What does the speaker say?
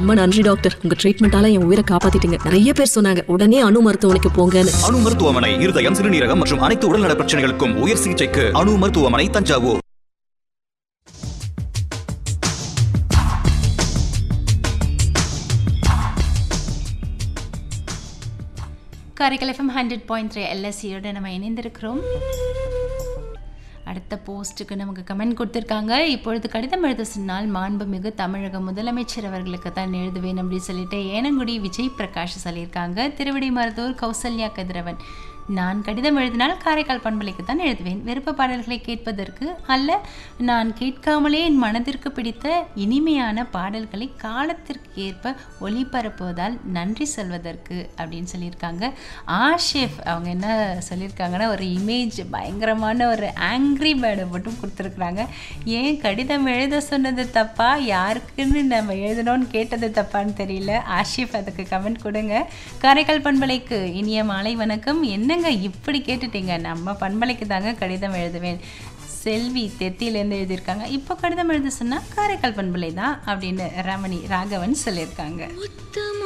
ரொம்ப நன்றி டாக்டர் உங்க ட்ரீட்மெண்டால என் உயிரை காப்பாத்திட்டீங்க நிறைய பேர் சொன்னாங்க உடனே அணு மருத்துவமனைக்கு போங்கன்னு அணு மருத்துவமனை இருதயம் சிறுநீரகம் மற்றும் அனைத்து உடல்நல பிரச்சனைகளுக்கும் உயர் சிகிச்சைக்கு அணு மருத்துவமனை Thanjavur Karaikal FM hundred point three எல்எஸ்சியோட நம்ம இணைந்திருக்கிறோம் அடுத்த போஸ்ட்டுக்கு நமக்கு கமெண்ட் கொடுத்துருக்காங்க இப்பொழுது கடிதம் எழுத சொன்னால் மாண்புமிகு தமிழக முதலமைச்சர் அவர்களுக்கு தான் எழுதுவேன் அப்படின்னு சொல்லிட்டு ஏனங்குடி விஜய் பிரகாஷ் சொல்லியிருக்காங்க திருவிடை மருத்துவர் கௌசல்யா கதிரவன் நான் கடிதம் எழுதினால் காரைக்கால் பண்பலைக்கு தான் எழுதுவேன் விருப்ப பாடல்களை கேட்பதற்கு அல்ல நான் கேட்காமலே என் மனதிற்கு பிடித்த இனிமையான பாடல்களை காலத்திற்கு ஏற்ப ஒளிபரப்புவதால் நன்றி சொல்வதற்கு அப்படின்னு சொல்லியிருக்காங்க ஆஷிஃப் அவங்க என்ன சொல்லியிருக்காங்கன்னா ஒரு இமேஜ் பயங்கரமான ஒரு ஆங்க்ரி பேர்டை மட்டும் கொடுத்துருக்குறாங்க ஏன் கடிதம் எழுத சொன்னது தப்பா யாருக்குன்னு நம்ம எழுதணும்னு கேட்டது தப்பான்னு தெரியல ஆஷிஃப் அதுக்கு கமெண்ட் கொடுங்க காரைக்கால் பண்பலைக்கு இனிய மாலை வணக்கம் என்னங்க இப்படி கேட்டுட்டீங்க நம்ம பண்பலைக்கு தாங்க கடிதம் எழுதுவேன் செல்வி தெத்தியிலேருந்து எழுதியிருக்காங்க இப்போ கடிதம் எழுத சொன்னால் காரைக்கால் பண்பலை தான் அப்படின்னு ரமணி ராகவன் சொல்லியிருக்காங்க